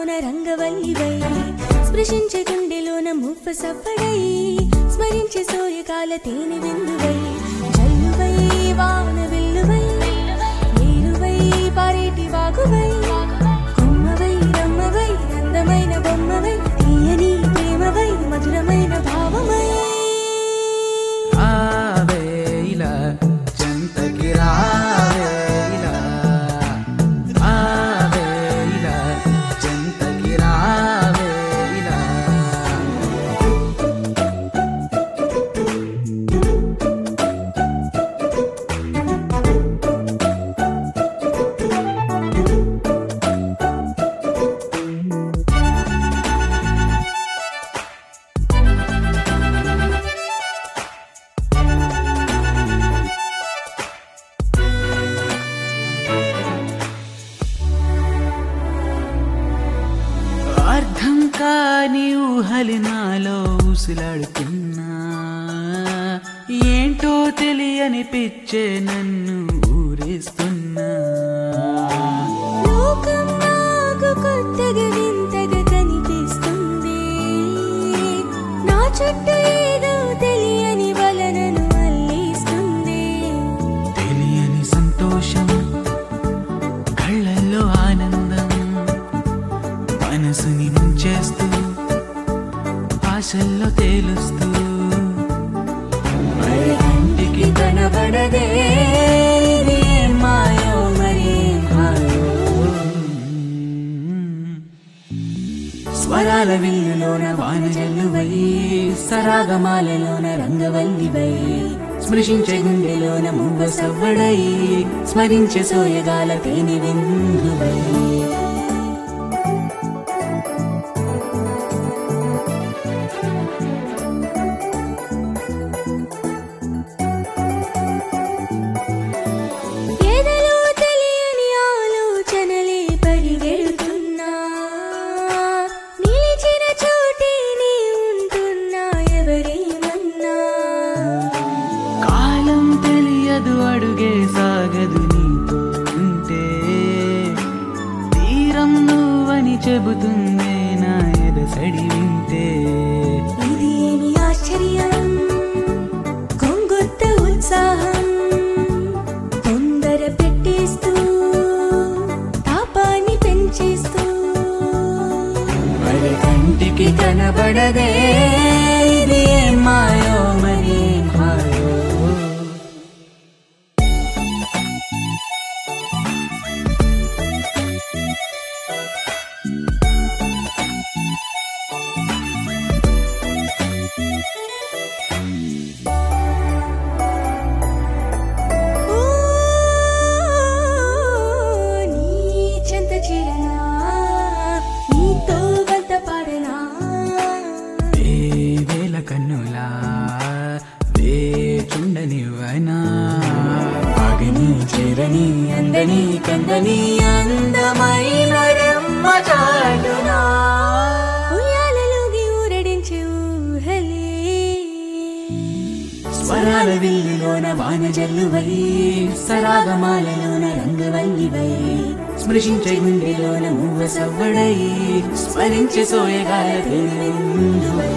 మాలలోన రంగవల్లివై స్పృశించే గుండెలోన ముప్ప సప్పడై స్మరించే సూర్యకాల తేనె విందువై జల్లువై వాన విల్లువై నీరువై పారేటి వాగువై కొమ్మవై రమ్మవై అందమైన బొమ్మవై తీయని ప్రేమవై మధురమైన భావమై ఆవేలా చెంతకి రావేలా ఆవేలా చెంతకి రావేలా అర్థం కాని ఊహలి నాలో ఊసులాడుతున్నా ఏంటో తెలియని పిచ్చే నన్ను ఊరేస్తున్నా లోకం నాకు కొత్తగా వింతగా కనిపిస్తుంది నా చుట్టూ ఏదో తెలియని వలనను అల్లేస్తుంది తెలియని సంతోషం కళ్ళల్లో ఆనందం మనసుని ముంచేస్తూ ఆశల్లో తేలుస్తూ మరి కంటికి కనబడదే ఇది ఏం మాయో మరి ఏం హాయో. స్వరాల విల్లులోన వాన జల్లువై సరాగమాలలోన రంగవల్లివై స్పృశించే గుండెలోన మువ్వ సవ్వడై స్మరించే సోయగాల తేనె విందువై ఎదలో తెలియని ఆలోచనలే పరిగెడుతున్నా నిలిచిన చోటే నీ ఉంటున్నా ఎవరేమన్నా కాలం తెలియదు అడుగే సాగదు నీతో ఉంటే తీరం నువ్వని చెబుతుందే నా ఎదసడి వింటే ఇది ఏమి ఆశ్చర్యం కొంగొత్త ఉత్సాహం తొందర పెట్టేస్తూ తాపాన్ని పెంచేస్తూ మరి కంటికి కనబడదే ఇది ఏం మాయో మరి ఏం హాయో ఓ నీ చెంత చేరనా నీతో వంత పాడనా వేల కన్నులా వేచుండనివనా ఆగని చేరని అందని కందని అందమైన రెమ్మ చాటునా ఉయ్యాలలోగి ఊరడించే ఊహలే స్వరాల విల్లులోన వాన జల్లువై సరాగమాలలోన రంగవల్లివై స్పృశించే గుండెలోన మువ్వ సవ్వడై స్మరించే సోయగాల తెలువై